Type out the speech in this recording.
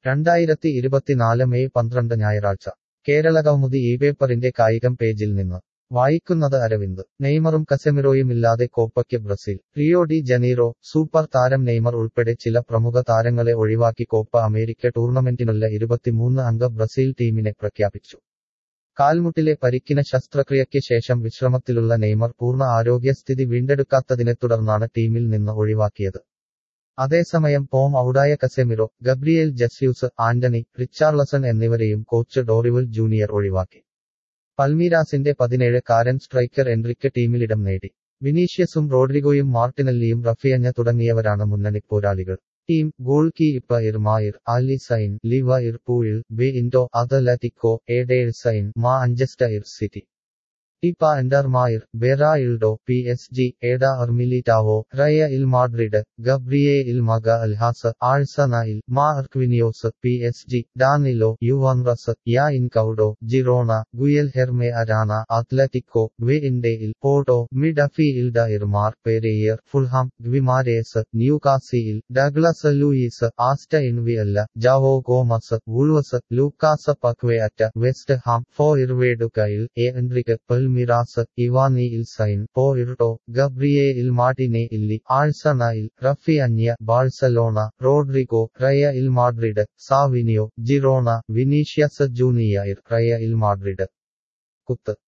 രണ്ടായിരത്തി ഇരുപത്തിനാല് മെയ് പന്ത്രണ്ട് ഞായറാഴ്ച കേരളകൗമുദി ഈ പേപ്പറിന്റെ കായികം പേജിൽ നിന്ന് വായിക്കുന്നത് അരവിന്ദ് നെയ്മറും കസെമിറോയുമില്ലാതെ കോപ്പയ്ക്ക് Brazil Rio de Janeiro super താരം നെയ്മർ ഉൾപ്പെടെ ചില പ്രമുഖ താരങ്ങളെ ഒഴിവാക്കി കോപ്പ അമേരിക്ക ടൂർണമെന്റിനുള്ള ഇരുപത്തിമൂന്ന് അംഗ ബ്രസീൽ ടീമിനെ പ്രഖ്യാപിച്ചു കാൽമുട്ടിലെ പരിക്കിന് ശസ്ത്രക്രിയയ്ക്ക് ശേഷം വിശ്രമത്തിലുള്ള നെയ്മർ പൂർണ്ണ ആരോഗ്യസ്ഥിതി വീണ്ടെടുക്കാത്തതിനെ തുടർന്നാണ് ടീമിൽ നിന്ന് ഒഴിവാക്കിയത് അതേസമയം പോം ഔഡായ Casemiro Gabriel Jesus Antony Richarlison എന്നിവരെയും കോച്ച് ഡോറിവൽ ജൂനിയർ ഒഴിവാക്കി പൽമീരാസിന്റെ പതിനേഴ് കാരൻ സ്ട്രൈക്കർ എൻറിക്ക് ടീമിലിടം നേടി വിനീഷ്യസും റോഡ്രിഗോയും മാർട്ടിനല്ലിയും റഫിയഞ്ഞ തുടങ്ങിയവരാണ് മുന്നണി പോരാളികൾ ടീം ഗോൾ കീപ്പർ മായിർ Alisson Liverpool Bento Atletico Ederson Manchester City defender മായിർ Beraldo P S G Eder Militao Real Madrid Gabriel Magalhaes Arsenal Marquinhos P S G Danilo Juventus Yan Couto Girona Guilherme Arana Atletico Wendell Porto മിഡഫി ഇൽഡ ഇർമാർ Pereira Fulham Guimaraes Newcastle Douglas Luiz Aston Villa Joao Gomez വുൾവസ് Lucas Paqueta West Ham ഫോ ഇർവേഡുകയിൽ A Enrique പൽമിറാസ് ഇവാനി ഇൽ sign പോ ഇർട്ടോ ഗബ്രിയെ ഇൽ മാർട്ടിനെ ഇല്ലി ആഴ്സണയിൽ റഫി അന്യ Barcelona Rodrigo Real Madrid Savinho Girona Vinicius Junior Real Madrid കുത്ത്